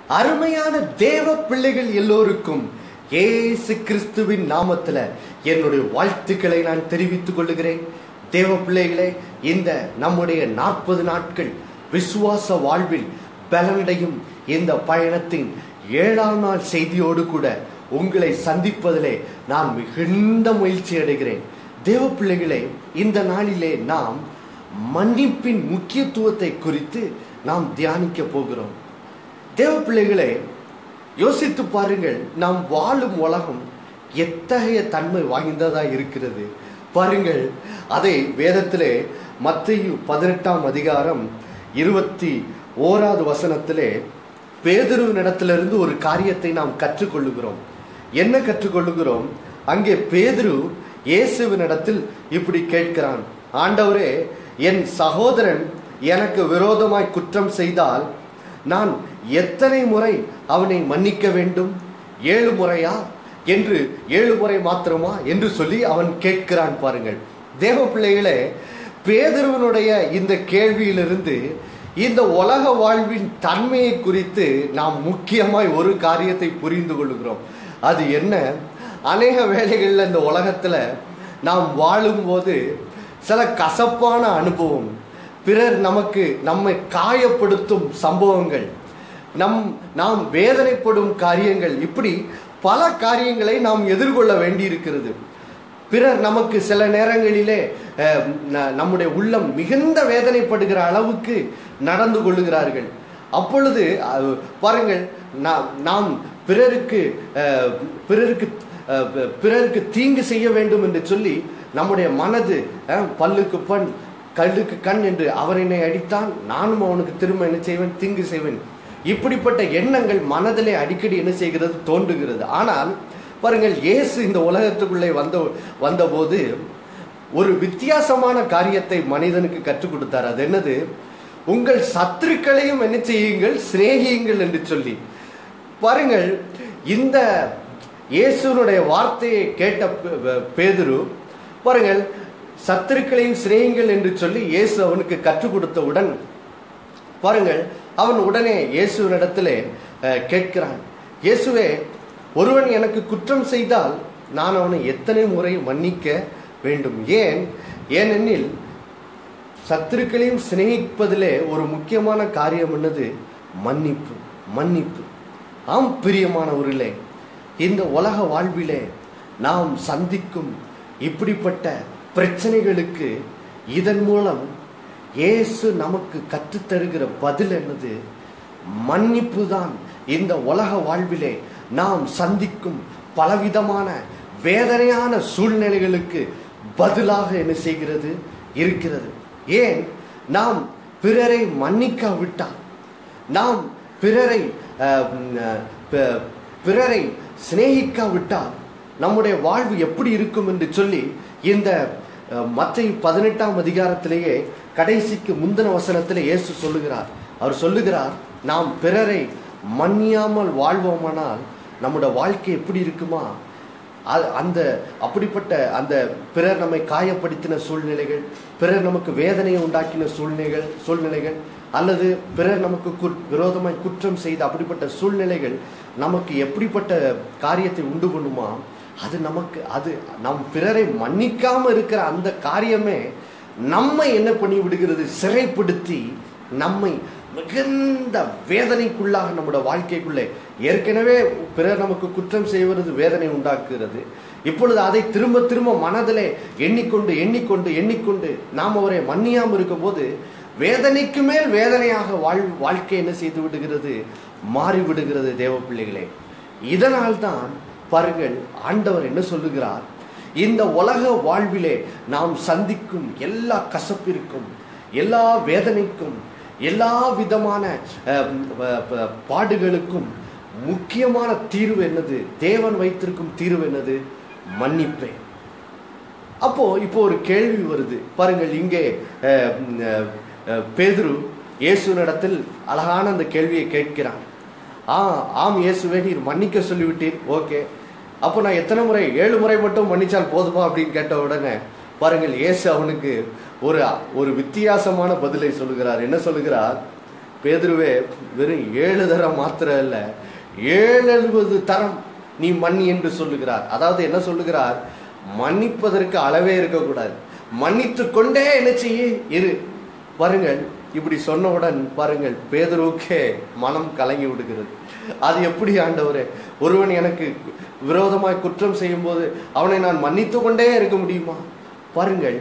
அருமையான தேவ பிள்ளைகள் எல்லோருக்கும் இயேசு கிறிஸ்துவின் நாமத்துல என்னுடைய வாழ்த்துக்களை நான் தெரிவித்துக் கொள்ளுகிறேன் தேவ பிள்ளைகளே இந்த நம்முடைய நாற்பது நாட்கள் விசுவாச வாழ்வில் பலனடையும் இந்த பயணத்தின் ஏழாம் நாள் செய்தியோடு கூட உங்களை சந்திப்பதிலே நான் மிகுந்த மகிழ்ச்சி அடைகிறேன் தேவ பிள்ளைகளே இந்த நாளிலே நாம் மன்னிப்பின் முக்கியத்துவத்தை குறித்து நாம் தியானிக்க போகிறோம் தேவ பிள்ளைகளே யோசித்து பாருங்கள் நாம் வாழும் உலகம் எத்தகைய தன்மை வாய்ந்ததா இருக்கிறது பாருங்கள் அதை வேதத்திலே மத்திய பதினெட்டாம் அதிகாரம் இருபத்தி ஓராவது வசனத்திலே பேதுருவினிடத்திலிருந்து ஒரு காரியத்தை நாம் கற்றுக்கொள்ளுகிறோம் என்ன கற்றுக்கொள்ளுகிறோம் அங்கே பேதுரு இயேசுவினிடத்தில் இப்படி கேட்கிறான் ஆண்டவரே என் சகோதரன் எனக்கு விரோதமாய் குற்றம் செய்தால் நான் எத்தனை முறை அவனை மன்னிக்க வேண்டும் ஏழு முறையா என்று ஏழு முறை மாத்திரமா என்று சொல்லி அவன் கேட்கிறான் பாருங்கள் தேவ பிள்ளைகளே பேதருவனுடைய இந்த கேள்வியிலிருந்து இந்த உலக வாழ்வின் தன்மையை குறித்து நாம் முக்கியமாய் ஒரு காரியத்தை புரிந்து கொள்கிறோம் அது என்ன அநேக வேளைகளில் இந்த உலகத்துல நாம் வாழும்போது சில கசப்பான அனுபவம் பிறர் நமக்கு நம்மை காயப்படுத்தும் சம்பவங்கள் நம் நாம் வேதனைப்படும் காரியங்கள் இப்படி பல காரியங்களை நாம் எதிர்கொள்ள வேண்டியிருக்கிறது பிறர் நமக்கு சில நேரங்களிலே அஹ், ந- நம்முடைய உள்ளம் மிகுந்த வேதனைப்படுகிற அளவுக்கு நடந்து கொள்ளுகிறார்கள் அப்பொழுது அஹ், பாருங்கள் நாம் நாம் பிறருக்கு அஹ், பிறருக்கு அஹ், பிறருக்கு தீங்கு செய்ய வேண்டும் என்று சொல்லி நம்முடைய மனது அஹ், பல்லுக்கு பண் கல்லுக்கு கண் என்று அவர் என்னை அடித்தான் நானும் அவனுக்கு திரும்ப என்ன செய்வேன் தீங்கு செய்வேன் இப்படிப்பட்ட எண்ணங்கள் மனதிலே அடிக்கடி என்ன செய்கிறது தோன்றுகிறது ஆனால் பாருங்கள் இயேசு இந்த உலகத்துக்குள்ளே வந்த வந்தபோது ஒரு வித்தியாசமான காரியத்தை மனிதனுக்கு கற்றுக் கொடுத்தார் அது என்னது உங்கள் சத்துருக்களையும் என்ன செய்யுங்கள் சிநேகியுங்கள் என்று சொல்லி பாருங்கள் இந்த இயேசுனுடைய வார்த்தையை கேட்ட பே- பே- பேதுரு பாருங்கள் சத்துருக்களையும் சிநேகிங்கள் என்று சொல்லி இயேசு அவனுக்கு கற்றுக் கொடுத்தவுடன் பாருங்கள் அவன் உடனே இயேசுவினிடத்திலே அஹ், கேட்கிறான் இயேசுவே ஒருவன் எனக்கு குற்றம் செய்தால் நான் அவனை எத்தனை முறை மன்னிக்க வேண்டும் ஏன் ஏனெனில் சத்துருக்களையும் சிநேகிப்பதிலே ஒரு முக்கியமான காரியம் என்னது மன்னிப்பு மன்னிப்பு ஆம் பிரியமானவர்களே இந்த உலக வாழ்விலே நாம் சந்திக்கும் இப்படிப்பட்ட பிரச்சனைகளுக்கு இதன் மூலம் இயேசு நமக்கு கற்றுத்தருகிற பதில் என்னது மன்னிப்பு தான் இந்த உலக வாழ்விலே நாம் சந்திக்கும் பலவிதமான வேதனையான சூழ்நிலைகளுக்கு பதிலாக என்ன செய்கிறது இருக்கிறது ஏன் நாம் பிறரை மன்னிக்காவிட்டால் நாம் பிறரை அஹ், உம், பி- பிறரை சிநேகிக்காவிட்டால் நம்முடைய வாழ்வு எப்படி இருக்கும் என்று சொல்லி இந்த மற்ற பதினெட்டாம் அதிகாரத்திலேயே கடைசிக்கு முந்தின வசனத்திலே இயேசு சொல்லுகிறார் அவர் சொல்லுகிறார் நாம் பிறரை மன்னியாமல் வாழ்வோமானால் நம்முடைய வாழ்க்கை எப்படி இருக்குமா அது- அந்த அப்படிப்பட்ட அந்த பிறர் நம்மை காயப்படுத்தின சூழ்நிலைகள் பிறர் நமக்கு வேதனையை உண்டாக்கின சூழ்நிலைகள் சூழ்நிலைகள் அல்லது பிறர் நமக்கு குற்- விரோதமாய் குற்றம் செய்த அப்படிப்பட்ட சூழ்நிலைகள் நமக்கு எப்படிப்பட்ட காரியத்தை உண்டு பண்ணுமா அது நமக்கு அது நம் பிறரை மன்னிக்காம இருக்கிற அந்த காரியமே நம்மை என்ன பண்ணி விடுகிறது சிறைப்படுத்தி நம்மை மிகுந்த வேதனைக்குள்ளாக நம்முடைய வாழ்க்கைக்குள்ளே ஏற்கனவே பிறர் நமக்கு குற்றம் செய்வது வேதனை உண்டாக்குகிறது இப்பொழுது அதை திரும்ப திரும்ப மனதிலே எண்ணிக்கொண்டு எண்ணிக்கொண்டு எண்ணிக்கொண்டு நாம் அவரை மன்னியாமல் இருக்கும்போது வேதனைக்கு மேல் வேதனையாக வாழ் வாழ்க்கை என்ன செய்து விடுகிறது மாறி விடுகிறது தேவ பிள்ளைகளே இதனால் தான் பாருங்கள் ஆண்டவர் என்ன சொல்லுகிறார் இந்த உலக வாழ்விலே நாம் சந்திக்கும் எல்லா கசப்பிற்கும் எல்லா வேதனைக்கும் எல்லா விதமான அஹ், ப- ப- பாடுகளுக்கும் முக்கியமான தீர்வு என்னது தேவன் வைத்திருக்கும் தீர்வு என்னது மன்னிப்பே அப்போ இப்போ ஒரு கேள்வி வருது பாருங்கள் இங்கே அஹ், ம், அஹ், அஹ், பேதுரு இயேசுவினிடத்தில் அழகான அந்த கேள்வியை கேட்கிறான் ஆ ஆம் இயேசுவே நீர் மன்னிக்க சொல்லிவிட்டீர் ஓகே அப்போ நான் எத்தனை முறை ஏழு முறை மட்டும் மன்னிச்சால் போதுமா அப்படின்னு கேட்ட உடனே பாருங்கள் இயேசு அவனுக்கு ஒரு ஒரு வித்தியாசமான பதிலை சொல்லுகிறார் என்ன சொல்லுகிறார் பேதுருவே வெறும் ஏழு தரம் மாத்திரம் இல்ல ஏழு எழுபது தரம் நீ மன்னி என்று சொல்லுகிறார் அதாவது என்ன சொல்லுகிறார் மன்னிப்பதற்கு அளவே இருக்கக்கூடாது மன்னித்து கொண்டே என்ன செய்ய இரு பாருங்கள் இப்படி சொன்னவுடன் பாருங்கள் பேதுருவுக்கே மனம் கலங்கி விடுகிறது அது எப்படி ஆண்டவரே ஒருவன் எனக்கு விரோதமாய் குற்றம் செய்யும் போது அவனை நான் மன்னித்து கொண்டே இருக்க முடியுமா பாருங்கள்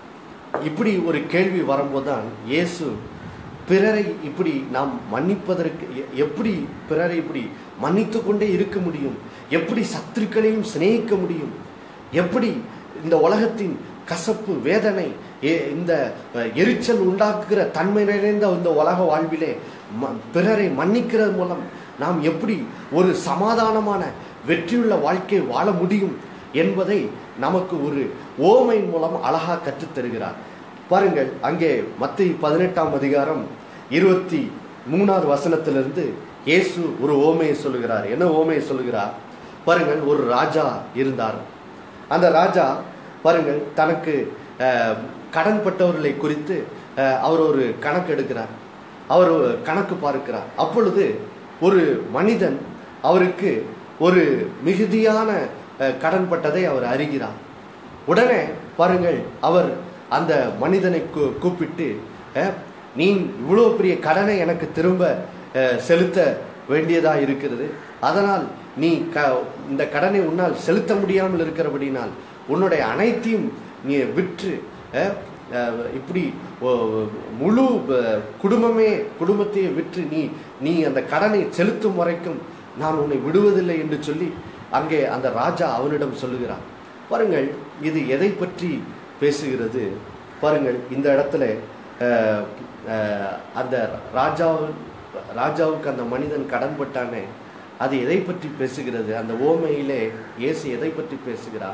இப்படி ஒரு கேள்வி வரும்போதுதான் இயேசு பிறரை இப்படி நாம் மன்னிப்பதற்கு எ- எப்படி பிறரை இப்படி மன்னித்து கொண்டே இருக்க முடியும் எப்படி சத்துருக்களையும் சிநேகிக்க முடியும் எப்படி இந்த உலகத்தின் கசப்பு வேதனை எ- இந்த அஹ், எரிச்சல் உண்டாக்குகிற தன்மை நிறைந்த இந்த உலக வாழ்விலே ம- பிறரை மன்னிக்கிறது மூலம் நாம் எப்படி ஒரு சமாதானமான வெற்றியுள்ள வாழ்க்கை வாழ முடியும் என்பதை நமக்கு ஒரு ஓமையின் மூலம் அழகா கற்றுத் தருகிறார் பாருங்கள் அங்கே மத்திய பதினெட்டாம் அதிகாரம் இருபத்தி மூணாவது வசனத்திலிருந்து இயேசு ஒரு ஓமையை சொல்லுகிறார் என்ன ஓமையை சொல்லுகிறார் பாருங்கள் ஒரு ராஜா இருந்தார் அந்த ராஜா பாருங்கள் தனக்கு அஹ், கடன்பட்டவர்களை குறித்து அஹ், அவர் ஒரு கணக்கு எடுக்கிறார் அவர் ஒரு கணக்கு பார்க்கிறார் அப்பொழுது ஒரு மனிதன் அவருக்கு ஒரு மிகுதியான அஹ், கடன்பட்டதை அவர் அறிகிறார் உடனே பாருங்கள் அவர் அந்த மனிதனை கூ- கூப்பிட்டு அஹ், நீ இவ்வளோ பெரிய கடனை எனக்கு திரும்ப அஹ், செலுத்த வேண்டியதா இருக்கிறது அதனால் நீ க இந்த கடனை உன்னால் செலுத்த முடியாமல் இருக்கிறபடினால் உன்னுடைய அனைத்தையும் நீ விற்று அஹ், அஹ், இப்படி ஓ- முழு அஹ், குடும்பமே குடும்பத்தையே விற்று நீ நீ அந்த கடனை செலுத்தும் வரைக்கும் நான் உன்னை விடுவதில்லை என்று சொல்லி அங்கே அந்த ராஜா அவனிடம் சொல்லுகிறான் பாருங்கள் இது எதை பற்றி பேசுகிறது பாருங்கள் இந்த இடத்துல அஹ், அஹ், அந்த ராஜாவு ராஜாவுக்கு அந்த மனிதன் கடன்பட்டானே அது எதை பற்றி பேசுகிறது அந்த ஓமையிலே இயேசு எதை பற்றி பேசுகிறார்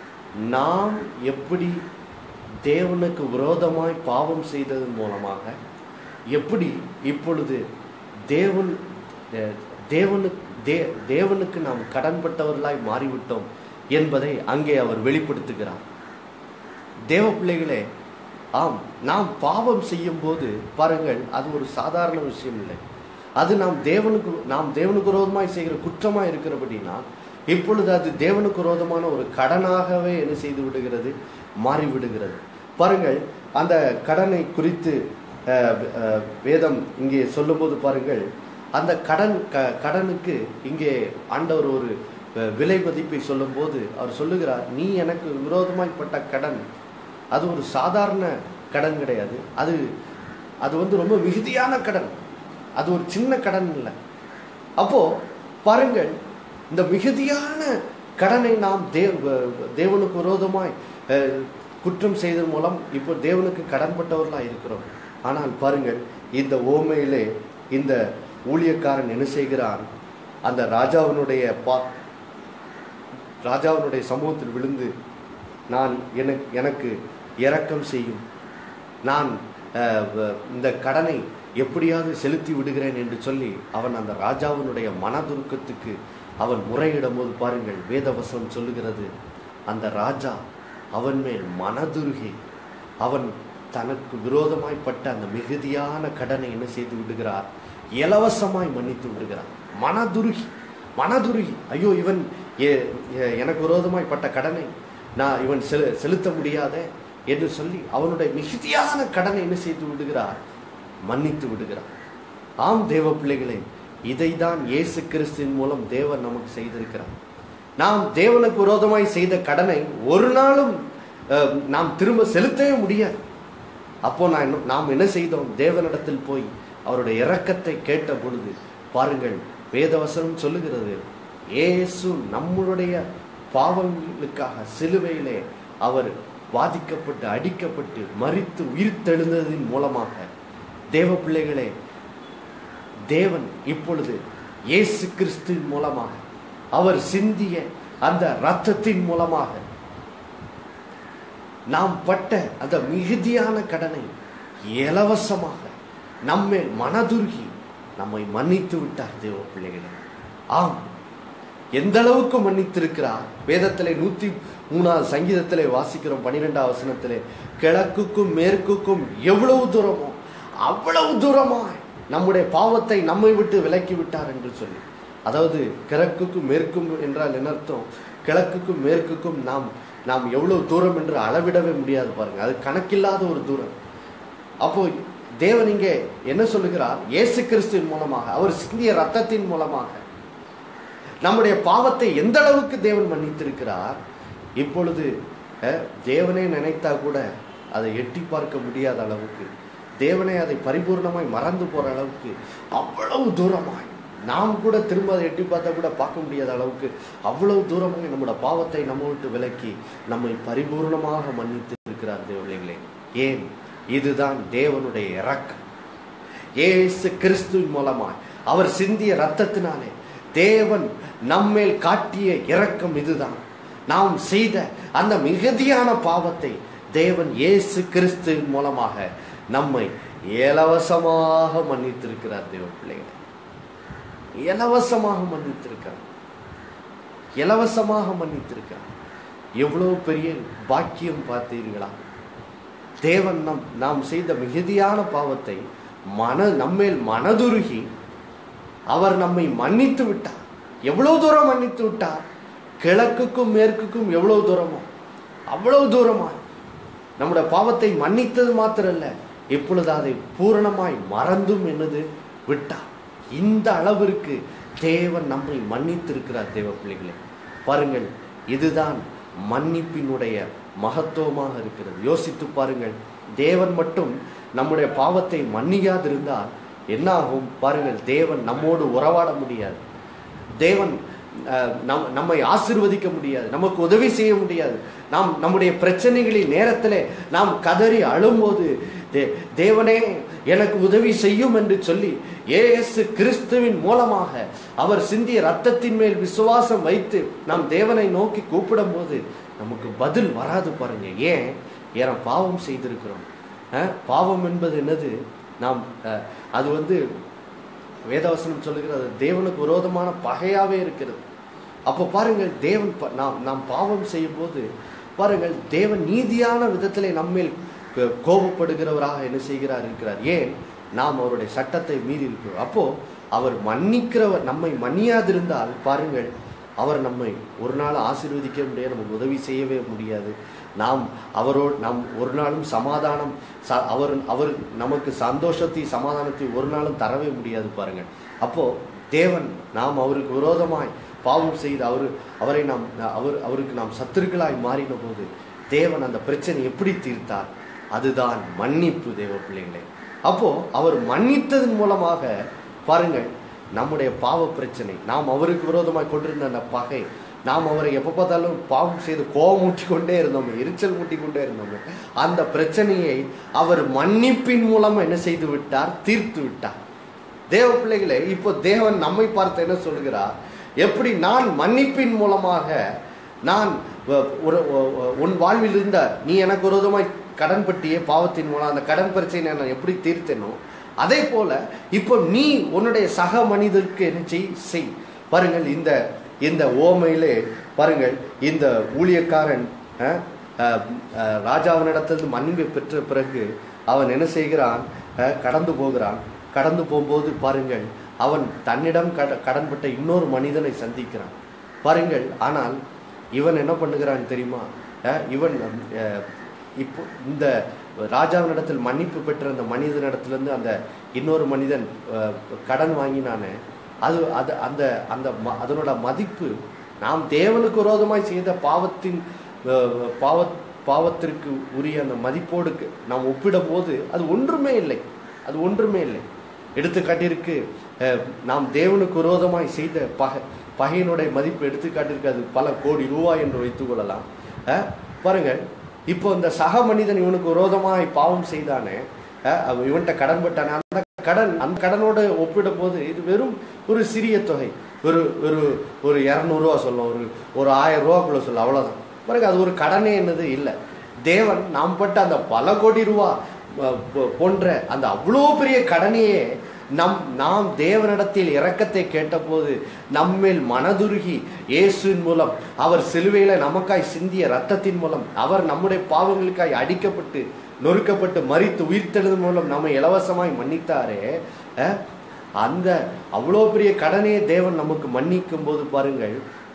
நாம் எப்படி தேவனுக்கு விரோதமாய் பாவம் செய்ததன் மூலமாக எப்படி இப்பொழுது தேவன் தே- தேவனுக்கு தே தேவனுக்கு நாம் கடன்பட்டவர்களாய் மாறிவிட்டோம் என்பதை அங்கே அவர் வெளிப்படுத்துகிறார் தேவ பிள்ளைகளே ஆம் நாம் பாவம் செய்யும் போது பாருங்கள் அது ஒரு சாதாரண விஷயம் இல்லை அது நாம் தேவனுக்கு நாம் தேவனுக்கு விரோதமாய் செய்கிற குற்றமாய் இருக்கிறபடினா இப்பொழுது அது தேவனுக்கு விரோதமான ஒரு கடனாகவே என்ன செய்து விடுகிறது மாறி விடுகிறது பாருங்கள் அந்த கடனை குறித்து அஹ், அஹ், வேதம் இங்கே சொல்லும்போது பாருங்கள் அந்த கடன் க கடனுக்கு இங்கே ஆண்டவர் ஒரு அஹ், விலை மதிப்பை சொல்லும்போது அவர் சொல்லுகிறார் நீ எனக்கு விரோதமாய்ப்பட்ட கடன் அது ஒரு சாதாரண கடன் கிடையாது அது அது வந்து ரொம்ப மிகுதியான கடன் அது ஒரு சின்ன கடன் இல்லை அப்போ பாருங்கள் இந்த மிகுதியான கடனை நாம் தேவ தேவனுக்கு விரோதமாய் அஹ், குற்றம் செய்ததன் மூலம் இப்போ தேவனுக்கு கடன்பட்டவர்களாக இருக்கிறோம் ஆனால் பாருங்கள் இந்த ஓமையிலே இந்த ஊழியக்காரன் என்ன செய்கிறான் அந்த ராஜாவினுடைய பா ராஜாவினுடைய சமூகத்தில் விழுந்து நான் எனக்கு எனக்கு இரக்கம் செய்யும் நான் அஹ், வ- இந்த கடனை எப்படியாவது செலுத்தி விடுகிறேன் என்று சொல்லி அவன் அந்த ராஜாவினுடைய மனதுருக்கத்துக்கு அவன் முறையிடும் போது பாருங்கள் வேதவசனம் சொல்லுகிறது அந்த ராஜா அவன் மேல் மனதுருகி அவன் தனக்கு விரோதமாய்ப்பட்ட அந்த மிகுதியான கடனை என்ன செய்து விடுகிறார் இலவசமாய் மன்னித்து விடுகிறார் மனதுருகி மனதுருகி ஐயோ இவன் எ- எ- எனக்கு விரோதமாய் பட்ட கடனை நான் இவன் செலு செலுத்த முடியாதே என்று சொல்லி அவனுடைய மிகுதியான கடனை என்ன செய்து விடுகிறார் மன்னித்து விடுகிறார் ஆம் தேவ பிள்ளைகளே இதைதான் இயேசு கிறிஸ்துவின் மூலம் தேவன் நமக்கு செய்திருக்கிறார் நாம் தேவனுக்கு விரோதமாய் செய்த கடனை ஒரு நாளும் அஹ், நாம் திரும்ப செலுத்தவே முடியாது அப்போ நான் என்ன- நாம் என்ன செய்தோம் தேவனிடத்தில் போய் அவருடைய இரக்கத்தை கேட்ட பொழுது பாருங்கள் வேதவசனம் சொல்லுகிறது இயேசு நம்மளுடைய பாவங்களுக்காக சிலுவையிலே அவர் வாதிக்கப்பட்டு அடிக்கப்பட்டு மரித்து உயிர்த்தெழுந்ததின் மூலமாக தேவ பிள்ளைகளே தேவன் இப்பொழுது இயேசு கிறிஸ்துவின் மூலமாக அவர் சிந்திய அந்த இரத்தத்தின் மூலமாக நாம் பட்ட அந்த மிகுதியான கடனை இலவசமாக நம்மேல் மனதுருகி நம்மை மன்னித்து விட்டார் தேவ பிள்ளைகளே ஆம் எந்த அளவுக்கு மன்னித்திருக்கிறார் வேதத்திலே நூத்தி மூணாவது சங்கீதத்திலே வாசிக்கிறோம் பனிரெண்டாவது வசனத்திலே கிழக்குக்கும் மேற்குக்கும் எவ்வளவு தூரமோ அவ்வளவு தூரமாய் நம்முடைய பாவத்தை நம்மை விட்டு விலக்கி விட்டார் என்று சொல்லி அதாவது கிழக்குக்கும் மேற்கும் என்றால் என்ன அர்த்தம் கிழக்குக்கும் மேற்குக்கும் நாம் நாம் எவ்வளவு தூரம் என்று அளவிடவே முடியாது பாருங்க அது கணக்கில்லாத ஒரு தூரம் அப்போ தேவன் இங்கே என்ன சொல்லுகிறார் இயேசு கிறிஸ்துவின் மூலமாக அவர் சிந்திய ரத்தத்தின் மூலமாக நம்முடைய பாவத்தை எந்த அளவுக்கு தேவன் மன்னித்திருக்கிறார் இப்பொழுது அஹ், தேவனே நினைத்தா கூட அதை எட்டி பார்க்க முடியாத அளவுக்கு தேவனே அதை பரிபூர்ணமாய் மறந்து போற அளவுக்கு அவ்வளவு தூரமாய் நாம் கூட திரும்ப அதை எட்டி பார்த்தா கூட பார்க்க முடியாத அளவுக்கு அவ்வளவு தூரமாய் நம்முடைய பாவத்தை நம்ம விட்டு விலக்கி நம்மை பரிபூர்ணமாக மன்னித்து இருக்கிறார் தேவர்களே ஏன் இதுதான் தேவனுடைய இறக்கம் இயேசு கிறிஸ்துவின் மூலமாய் அவர் சிந்திய ரத்தத்தினாலே தேவன் நம்மேல் காட்டிய இரக்கம் இதுதான் நாம் செய்த அந்த மிகுதியான பாவத்தை தேவன் இயேசு கிறிஸ்துவின் மூலமாக நம்மை இலவசமாக மன்னித்திருக்கிறார் தேவ பிள்ளைகளை இலவசமாக மன்னித்திருக்கிறார் இலவசமாக மன்னித்திருக்கிறார் எவ்வளவு பெரிய பாக்கியம் பார்த்தீர்களா தேவன் நம் நாம் செய்த மிகுதியான பாவத்தை மன நம்மேல் மனதுருகி அவர் நம்மை மன்னித்து விட்டார் எவ்வளவு தூரம் மன்னித்து விட்டார் கிழக்குக்கும் மேற்குக்கும் எவ்வளவு தூரமோ அவ்வளவு தூரமா நம்முடைய பாவத்தை மன்னித்தது மாத்திரல்ல இப்பொழுது அதை பூரணமாய் மறந்தும் என்னது விட்டார் இந்த அளவிற்கு தேவன் நம்மை மன்னித்திருக்கிறார் தேவ பிள்ளைகளே பாருங்கள் இதுதான் மன்னிப்பினுடைய மகத்துவமாக இருக்கிறது யோசித்து பாருங்கள் தேவன் மட்டும் நம்முடைய பாவத்தை மன்னியாதிருந்தால் என்ன ஆகும் பாருங்கள் தேவன் நம்மோடு உறவாட முடியாது தேவன் அஹ், நம் நம்மை ஆசிர்வதிக்க முடியாது நமக்கு உதவி செய்ய முடியாது நாம் நம்முடைய பிரச்சனைகளின் நேரத்தில் நாம் கதறி அழும்போது தே தேவனே எனக்கு உதவி செய்யும் என்று சொல்லி இயேசு கிறிஸ்துவின் மூலமாக அவர் சிந்திய ரத்தத்தின் மேல் விசுவாசம் வைத்து நாம் தேவனை நோக்கி கூப்பிடும்போது நமக்கு பதில் வராது பாருங்க ஏன் ஏன் பாவம் செய்திருக்கிறோம் அஹ், பாவம் என்பது என்னது நாம் அஹ், அது வந்து வேதவசனம் சொல்லுகிறது தேவனுக்கு விரோதமான பகையாவே இருக்கிறது அப்போ பாருங்கள் தேவன் ப- நாம் நாம் பாவம் செய்யும் போது பாருங்கள் தேவன் நீதியான விதத்திலே நம்மேல் கோ- கோபப்படுகிறவராக என்ன செய்கிறார் இருக்கிறார் ஏன் நாம் அவருடைய சட்டத்தை மீறி இருக்கிறோம் அப்போ அவர் மன்னிக்கிறவர் நம்மை மன்னியாதிருந்தால் பாருங்கள் அவர் நம்மை ஒரு நாள் ஆசீர்வதிக்க முடியாது நமக்கு உதவி செய்யவே முடியாது நாம் அவரோடு நாம் ஒரு நாளும் சமாதானம் ச- அவர் அவர் நமக்கு சந்தோஷத்தை சமாதானத்தை ஒரு நாளும் தரவே முடியாது பாருங்கள் அப்போ தேவன் நாம் அவருக்கு விரோதமாய் பாவம் செய்து அவர் அவரை நாம் அவர் அவருக்கு நாம் சத்துருக்களாய் மாறின போது தேவன் அந்த பிரச்சனை எப்படி தீர்த்தார் அதுதான் மன்னிப்பு தேவ பிள்ளைகளே அப்போ அவர் மன்னித்ததன் மூலமாக பாருங்கள் நம்முடைய பாவ பிரச்சனை நாம் அவருக்கு விரோதமாய் கொண்டிருந்த அந்த பகை நாம் அவரை எப்போ பார்த்தாலும் பாவம் செய்து கோபம் மூட்டி கொண்டே இருந்தோமே எரிச்சல் மூட்டி கொண்டே இருந்தோமே அந்த பிரச்சனையை அவர் மன்னிப்பின் மூலம் என்ன செய்து விட்டார் தீர்த்து விட்டார் தேவ பிள்ளைகளே இப்போ தேவன் நம்மை பார்த்து என்ன சொல்கிறார் எப்படி நான் மன்னிப்பின் மூலமாக நான் வ- ஒரு ஒ- ஒ- உன் வாழ்வில் இருந்த நீ எனக்கு விரோதமாய் கடன் பட்டிய பாவத்தின் மூலம் அந்த கடன் பிரச்சனையை நான் எப்படி தீர்த்தேனோ அதே போல இப்போ நீ உன்னுடைய சக மனிதருக்கு என்ன செய் செய் பாருங்கள் இந்த இந்த ஓமையிலே பாருங்கள் இந்த ஊழியக்காரன் அஹ், அஹ், அஹ், ராஜாவினிடத்திலிருந்து மன்னிப்பை பெற்ற பிறகு அவன் என்ன செய்கிறான் அஹ், கடந்து போகிறான் கடந்து போகும்போது பாருங்கள் அவன் தன்னிடம் கட கடன்பட்ட இன்னொரு மனிதனை சந்திக்கிறான் பாருங்கள் ஆனால் இவன் என்ன பண்ணுகிறான் தெரியுமா அஹ், இவன் அஹ், இப்போ இந்த ராஜாவினிடத்தில் மன்னிப்பு பெற்ற அந்த மனிதனிடத்திலிருந்து அந்த இன்னொரு மனிதன் அஹ், கடன் வாங்கினானே அது அது அந்த அந்த ம- அதனோட மதிப்பு நாம் தேவனுக்கு விரோதமாய் செய்த பாவத்தின் அஹ், பாவ பாவத்திற்கு உரிய அந்த மதிப்போடு க- நாம் ஒப்பிடும்போது அது ஒன்றுமே இல்லை அது ஒன்றுமே இல்லை எடுத்துக்காட்டிற்கு அஹ், நாம் தேவனுக்கு விரோதமாய் செய்த பகை பகையினுடைய மதிப்பு எடுத்துக்காட்டிற்கு அது பல கோடி ரூபாய் என்று வைத்துக் கொள்ளலாம் அஹ், பாருங்கள் இப்போ இந்த சக மனிதன் இவனுக்கு விரோதமாய் பாவம் செய்தானே அஹ், அவன் இவன்கிட்ட கடன் பட்டானே அந்த கடன் அந்த கடனோட ஒப்பிடும்போது இது வெறும் ஒரு சிறிய தொகை ஒரு ஒரு ஒரு இரநூறுவா சொல்லும் ஒரு ஒரு ஆயிரம் ரூபாக்குள்ள சொல்லும் அவ்வளோதான் பாருங்க அது ஒரு கடனே என்னது இல்லை தேவன் நாம் பட்ட அந்த பல கோடி ரூபா அஹ், போ- போன்ற அந்த அவ்வளோ பெரிய கடனையே நம் நாம் தேவனிடத்தில் இரக்கத்தை கேட்டபோது நம்மேல் மனதுருகி இயேசுவின் மூலம் அவர் சிலுவையில நமக்காய் சிந்திய ரத்தத்தின் மூலம் அவர் நம்முடைய பாவங்களுக்காய் அடிக்கப்பட்டு நொறுக்கப்பட்டு மறித்து உயிர்த்தெழுதல் மூலம் நம்மை இலவசமாய் மன்னித்தாரே அஹ், அந்த அவ்வளோ பெரிய கடனையே தேவன் நமக்கு மன்னிக்கும் போது பாருங்கள்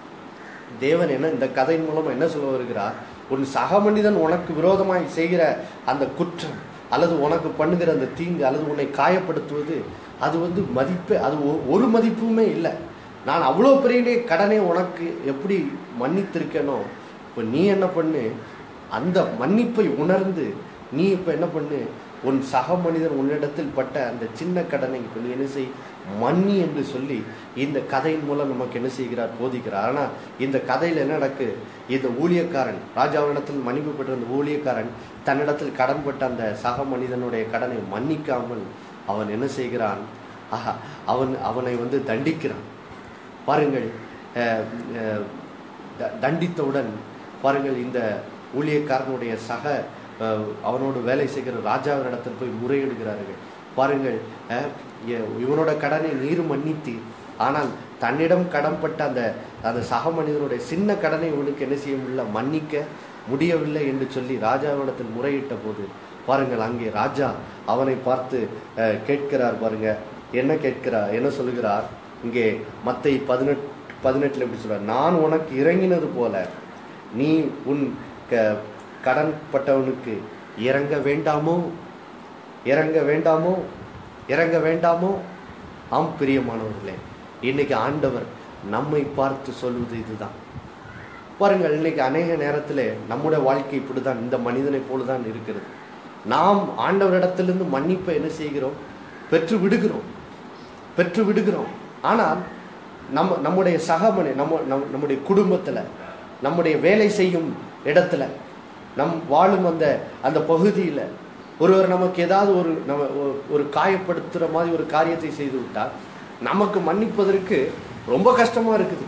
தேவன் என்ன இந்த கதையின் மூலமா என்ன சொல்ல வருகிறார் உன் சக மனிதன் உனக்கு விரோதமாய் செய்கிற அந்த குற்றம் அல்லது உனக்கு பண்ணுகிற அந்த தீங்கு அல்லது உன்னை காயப்படுத்துவது அது வந்து மதிப்பே அது ஒ- ஒரு மதிப்புமே இல்லை நான் அவ்வளோ பெரிய கடனை உனக்கு எப்படி மன்னித்திருக்கேனோ இப்போ நீ என்ன பண்ணு அந்த மன்னிப்பை உணர்ந்து நீ இப்போ என்ன பண்ணு உன் சக மனிதன் உன்னிடத்தில் பட்ட அந்த சின்ன கடனை இப்போ நீ என்ன செய் மன்னி என்று சொல்லி இந்த கதையின் மூலம் நமக்கு என்ன செய்கிறார் போதிக்கிறார் ஆனால் இந்த கதையில் என்ன நடக்கு இந்த ஊழியக்காரன் ராஜாவிடத்தில் மன்னிப்பு பெற்ற அந்த ஊழியக்காரன் தன்னிடத்தில் கடன்பட்ட அந்த சக மனிதனுடைய கடனை மன்னிக்காமல் அவன் என்ன செய்கிறான் ஆஹா அவன் அவனை வந்து தண்டிக்கிறான் பாருங்கள் அஹ், அஹ், த- தண்டித்தவுடன் பாருங்கள் இந்த ஊழியக்காரனுடைய சக அஹ், அவனோடு வேலை செய்கிற ராஜாவினிடத்தில் போய் முறையிடுகிறார்கள் பாருங்கள் அஹ், எ- இவனோட கடனை நீர் மன்னித்து ஆனால் தன்னிடம் கடன்பட்ட அந்த அந்த சக மனிதனுடைய சின்ன கடனை இவனுக்கு என்ன செய்ய முடியல மன்னிக்க முடியவில்லை என்று சொல்லி ராஜாவிடத்தில் முறையிட்ட போது பாருங்கள் அங்கே ராஜா அவனை பார்த்து அஹ், கேட்கிறார் பாருங்க என்ன கேட்கிறார் என்ன சொல்லுகிறார் இங்கே மத்தை பதினெட்டு பதினெட்டில் எப்படி சொல்றார் நான் உனக்கு இறங்கினது போல நீ உன் க கடன்பட்டவனுக்கு இறங்க வேண்டாமோ இறங்க வேண்டாமோ இறங்க வேண்டாமோ ஆம் பிரியமானவர்களே இன்னைக்கு ஆண்டவர் நம்மை பார்த்து சொல்வது இதுதான் பாருங்கள் இன்னைக்கு அநேக நேரத்தில் நம்முடைய வாழ்க்கை இப்படிதான் இந்த மனிதனை போலதான் இருக்கிறது நாம் ஆண்டவரிடத்திலிருந்து மன்னிப்பை என்ன செய்கிறோம் பெற்று விடுகிறோம் பெற்று விடுகிறோம் ஆனால் நம்ம நம்முடைய சகமனை நம்ம நம் நம்முடைய குடும்பத்தில் நம்முடைய வேலை செய்யும் இடத்துல நம் வாழும் அந்த அந்த பகுதியில் ஒருவர் நமக்கு ஏதாவது ஒரு நம்ம ஒரு- ஒரு காயப்படுத்துகிற மாதிரி ஒரு காரியத்தை செய்து விட்டால் நமக்கு மன்னிப்பதற்கு ரொம்ப கஷ்டமாக இருக்குது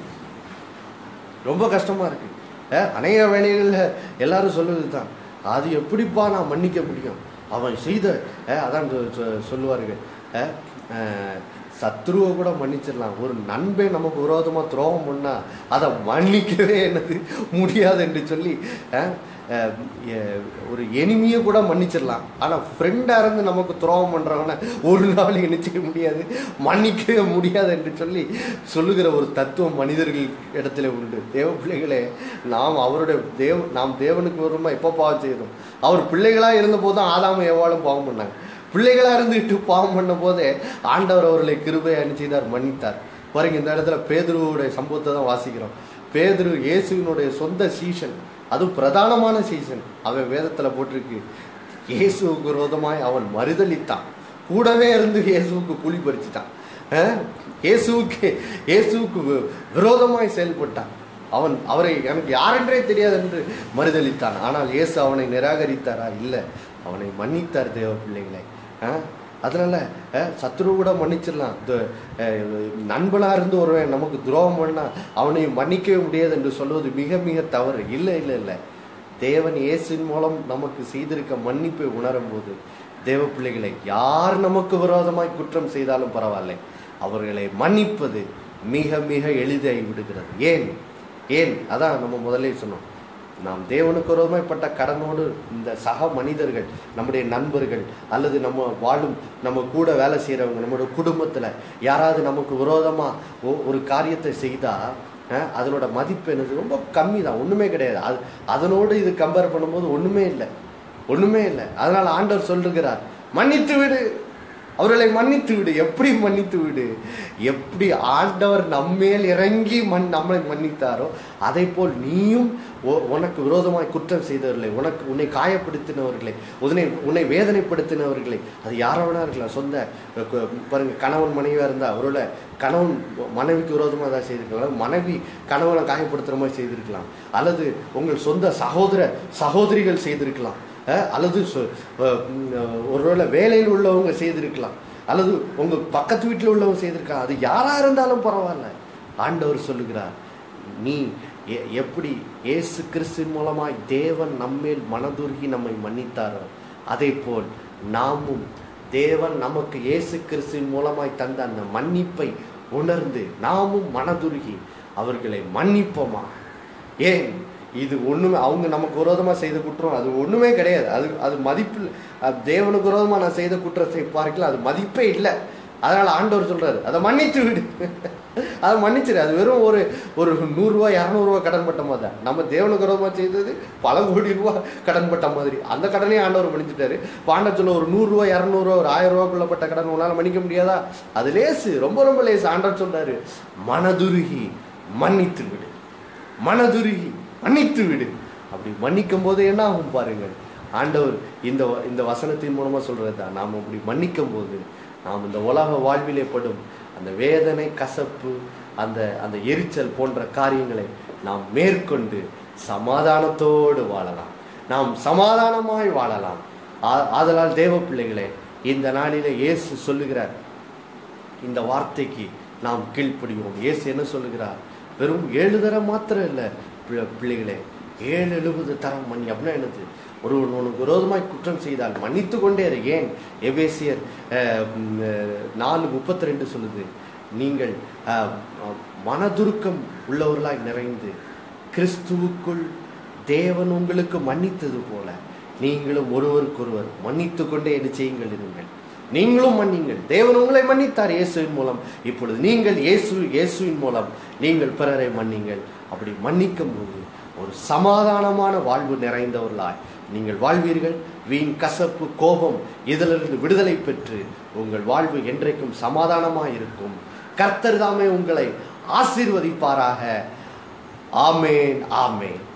ரொம்ப கஷ்டமா இருக்கு அஹ், அநேக வேலைகளில் எல்லாரும் சொல்லுவது தான் அது எப்படிப்பா நான் மன்னிக்க முடியும் அவன் செய்த அஹ், அதான் சொ- சொ- சொல்லுவார்கள் அஹ், அஹ், சத்ருவை கூட மன்னிச்சிடலாம் ஒரு நண்பே நமக்கு விரோதமாக துரோகம் பண்ணா அதை மன்னிக்கவே என்னது முடியாது என்று சொல்லி அஹ், அஹ், எ- ஒரு எனிமியை கூட மன்னிச்சிடலாம் ஆனால் ஃப்ரெண்டாக இருந்து நமக்கு துரோகம் பண்ணுறவனை ஒரு நாள் என்ன செய்ய முடியாது மன்னிக்கவே முடியாது என்று சொல்லி சொல்லுகிற ஒரு தத்துவம் மனிதர்கள் இடத்துல உண்டு தேவ பிள்ளைகளே நாம் அவருடைய தேவ நாம் தேவனுக்கு வருமா எப்போ பாவம் செய்தோம் அவர் பிள்ளைகளாக இருந்தபோது தான் ஆதாமும் எவ்வாளும் பாவம் பண்ணாங்க பிள்ளைகளா இருந்துட்டு பாவம் பண்ண போதே ஆண்டவர் அவர்களை கிருபை செய்தார் மன்னித்தார் பாருங்க இந்த இடத்துல பேதுருவுடைய சம்பவத்தை தான் வாசிக்கிறோம் பேதுரு இயேசுவினுடைய சொந்த சீசன் அதுவும் பிரதானமான சீசன் அவன் வேதத்துல போட்டிருக்கு இயேசுவுக்கு விரோதமாய் அவன் மறுதளித்தான் கூடவே இருந்து இயேசுவுக்கு கூலி பறிச்சிட்டான் அஹ்? இயேசுவுக்கு இயேசுவுக்கு வி- விரோதமாய் செயல்பட்டான் அவன் அவரை எனக்கு யாரென்றே தெரியாது என்று மறுதளித்தான் ஆனால் இயேசு அவனை நிராகரித்தாரா இல்லை அவனை மன்னித்தார் தேவ பிள்ளைகளை அஹ்? அதனால அஹ், சத்ரு கூட மன்னிச்சிடலாம் து- அஹ், நண்பனா இருந்து ஒருவன் நமக்கு துரோகம் பண்ணா அவனை மன்னிக்கவே முடியாது என்று சொல்வது மிக மிக தவறு இல்லை இல்லை இல்லை தேவன் இயேசுவின் மூலம் நமக்கு செய்திருக்க மன்னிப்பை உணரும் போது தேவ பிள்ளைகளை யார் நமக்கு விரோதமாய் குற்றம் செய்தாலும் பரவாயில்லை அவர்களை மன்னிப்பது மிக மிக எளிதாகி விடுகிறது ஏன் ஏன் அதான் நம்ம முதல்ல சொன்னோம் நாம் தேவனுக்கு விரோதமாய்ப்பட்ட கடனோடு இந்த சக மனிதர்கள் நம்முடைய நண்பர்கள் அல்லது நம்ம வாழும் நம்ம கூட வேலை செய்கிறவங்க நம்மளுடைய குடும்பத்தில் யாராவது நமக்கு விரோதமாக ஒரு காரியத்தை செய்தால் அஹ், அதனோட மதிப்பு என்னது ரொம்ப கம்மி தான் ஒன்றுமே கிடையாது அது அதனோடு இது கம்பேர் பண்ணும்போது ஒன்றுமே இல்லை ஒன்றுமே இல்லை அதனால் ஆண்டவர் சொல்லுகிறார் மன்னித்து விடு அவர்களை மன்னித்து விடு எப்படி மன்னித்து விடு எப்படி ஆண்டவர் நம்மேல் இறங்கி மண் நம்மளை மன்னித்தாரோ அதை போல் நீயும் உ- உனக்கு விரோதமாய் குற்றம் செய்தவர்களை உனக்கு உன்னை காயப்படுத்தினவர்களை உன்னை உன்னை வேதனைப்படுத்தினவர்களை அது யாரோ வேணா இருக்கலாம் சொந்த அஹ், கு- பாருங்க கணவன் மனைவியாக இருந்தால் அவரோட கணவன் மனைவிக்கு விரோதமாக ஏதாவது செய்திருக்கலாம் மனைவி கணவனை காயப்படுத்துகிற மாதிரி செய்திருக்கலாம் அல்லது உங்கள் சொந்த சகோதர சகோதரிகள் செய்திருக்கலாம் அஹ், அல்லது சொ- அஹ், உம், அஹ், ஒருவேளை வேலையில் உள்ளவங்க செய்திருக்கலாம் அல்லது உங்கள் பக்கத்து வீட்டில் உள்ளவங்க செய்திருக்கலாம் அது யாராக இருந்தாலும் பரவாயில்ல ஆண்டவர் சொல்லுகிறார் நீ எ- எப்படி இயேசு கிறிஸ்துவின் மூலமாய் தேவன் நம்மேல் மனதுருகி நம்மை மன்னித்தாரோ அதே போல் நாமும் தேவன் நமக்கு இயேசு கிறிஸ்துவின் மூலமாய் தந்த அந்த மன்னிப்பை உணர்ந்து நாமும் மனதுருகி அவர்களை மன்னிப்போமா ஏன் இது ஒண்ணுமே அவங்க நமக்கு விரோதமா செய்த குற்றம் அது ஒண்ணுமே கிடையாது அது அது மதிப்பு அது தேவனுக்கு விரோதமா நான் செய்த குற்றத்தை பார்க்கல அது மதிப்பே இல்லை அதனால ஆண்டவர் சொல்றாரு அதை மன்னித்து விடு அதை மன்னிச்சிரு அது வெறும் ஒரு ஒரு நூறுரூவா இரநூறுவா கடன் பட்ட மாதிரி தான் நம்ம தேவனுக்கு விரோதமாக செய்தது பல கோடி ரூபா கடன் பட்ட மாதிரி அந்த கடனையும் ஆண்டவர் மன்னிச்சிட்டாரு இப்போ ஆண்டவர் சொல்ல ஒரு நூறுரூவா இரநூறுவா ஒரு ஆயிரம் ரூபாக்குள்ள பட்ட கடன் உங்களால் மன்னிக்க முடியாதா அது லேசு ரொம்ப ரொம்ப லேசு ஆண்டவர் சொல்றாரு மனதுருகி மன்னித்து விடு மனதுருகி மன்னித்து விடு அப்படி மன்னிக்கும் போது என்ன ஆகும் பாருங்கள் ஆண்டவர் இந்த வ- இந்த வசனத்தின் மூலமா சொல்றது தான் நாம் அப்படி மன்னிக்கும் போது நாம் இந்த உலக வாழ்விலே படும் அந்த வேதனை கசப்பு அந்த அந்த எரிச்சல் போன்ற காரியங்களை நாம் மேற்கொண்டு சமாதானத்தோடு வாழலாம் நாம் சமாதானமாய் வாழலாம் ஆ- ஆதலால் தேவ பிள்ளைகளே இந்த நாளிலே இயேசு சொல்லுகிறார் இந்த வார்த்தைக்கு நாம் கீழ்ப்படிவோம் இயேசு என்ன சொல்லுகிறார் வெறும் ஏழு தரம் மாத்திரம் இல்லை பிள்ளை- பிள்ளைகளே ஏழு எழுபது தரம் மணி அப்படின்னா என்னது ஒருவன் உனக்கு விரோதமாய் குற்றம் செய்தால் மன்னித்து கொண்டே இரு ஏன் எபேசியர் அஹ், ம், அஹ், நாலு முப்பத்தி ரெண்டு சொல்லுது நீங்கள் அஹ், அஹ், மனதுருக்கம் உள்ளவர்களாய் நிறைந்து கிறிஸ்துவுக்குள் தேவன் உங்களுக்கு மன்னித்தது போல நீங்களும் ஒருவருக்கொருவர் மன்னித்து கொண்டே என்ன செய்யுங்கள் இருங்கள் நீங்களும் மன்னிங்கள் தேவன் உங்களை மன்னித்தார் இயேசுவின் மூலம் இப்பொழுது நீங்கள் இயேசு இயேசுவின் மூலம் நீங்கள் பிறரை மன்னிங்கள் அப்படி மன்னிக்கும் போது ஒரு சமாதானமான வாழ்வு நிறைந்தவர்களாய் நீங்கள் வாழ்வீர்கள் வீண் கசப்பு கோபம் இதிலிருந்து விடுதலை பெற்று உங்கள் வாழ்வு என்றைக்கும் சமாதானமாய் இருக்கும் கர்த்தர் தாமே உங்களை ஆசீர்வதிப்பாராக ஆமேன் ஆமேன்